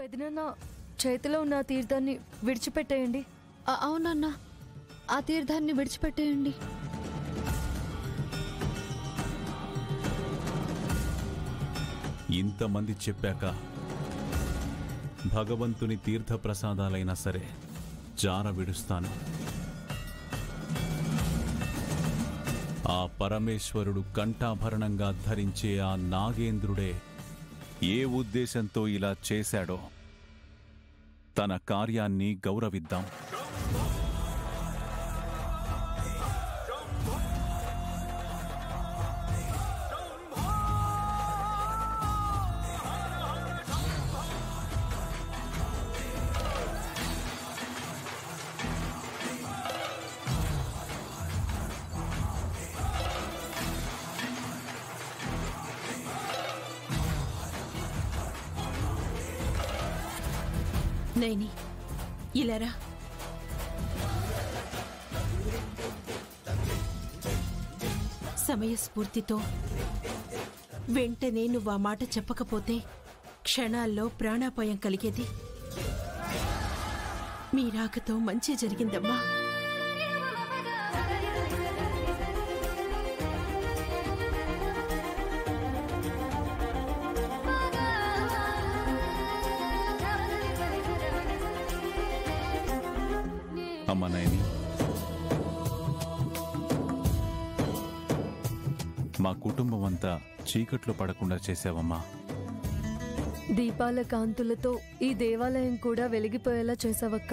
వదిన చేతిలో ఉన్న ఆ తీర్థాన్ని విడిచిపెట్టేయండి ఆ- అవునన్నా ఆ తీర్థాన్ని విడిచిపెట్టేయండి ఇంతమంది చెప్పాక భగవంతుని తీర్థప్రసాదాలైనా సరే జార విడుస్తాను ఆ పరమేశ్వరుడు కంఠాభరణంగా ధరించే ఆ నాగేంద్రుడే ఏ ఉద్దేశంతో ఇలా చేశాడో తన కార్యాన్ని గౌరవిద్దాం నైని ఇలారా సమయస్ఫూర్తితో వెంటనే నువ్వు ఆ మాట చెప్పకపోతే క్షణాల్లో ప్రాణాపాయం కలిగేది మీ రాకతో మంచి జరిగిందమ్మా అమ్మ నయని మా కుటుంబం అంతా చీకట్లో పడకుండా చేశావమ్మా దీపాల కాంతులతో ఈ దేవాలయం కూడా వెలిగిపోయేలా చేసావక్క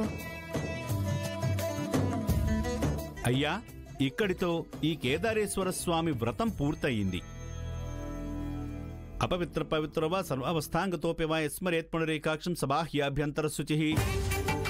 అయ్యా ఇక్కడితో ఈ కేదారేశ్వర స్వామి వ్రతం పూర్తయింది అపవిత్ర పవిత్ర వా సర్వావస్థాంగతోపి వా యస్మరేత్ పునరేకాక్షం సబాహ్యాభ్యంతర శుచి